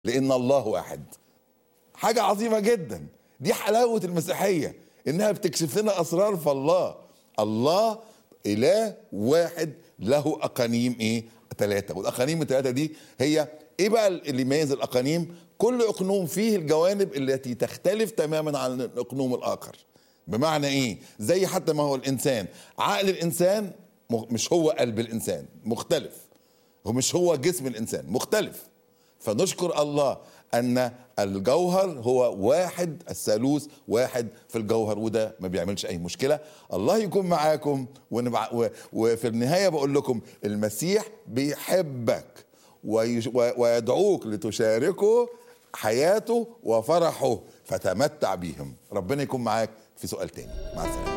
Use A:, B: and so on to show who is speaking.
A: لان الله واحد حاجه عظيمه جدا دي حلاوه المسيحيه انها بتكشف لنا اسرار في الله الله اله واحد له اقانيم ايه ثلاثه والاقانيم الثلاثه دي هي ايه بقى اللي يميز الاقانيم كل اقنوم فيه الجوانب التي تختلف تماما عن الاقنوم الاخر بمعنى ايه زي حتى ما هو الانسان عقل الانسان مش هو قلب الانسان مختلف هو مش هو جسم الانسان مختلف فنشكر الله ان الجوهر هو واحد الثالوث واحد في الجوهر وده ما بيعملش اي مشكله الله يكون معاكم ونبع... و... وفي النهايه بقول لكم المسيح بيحبك ويش... و... ويدعوك لتشاركه حياته وفرحه فتمتع بيهم ربنا يكون معاك في سؤال تاني مع السلامه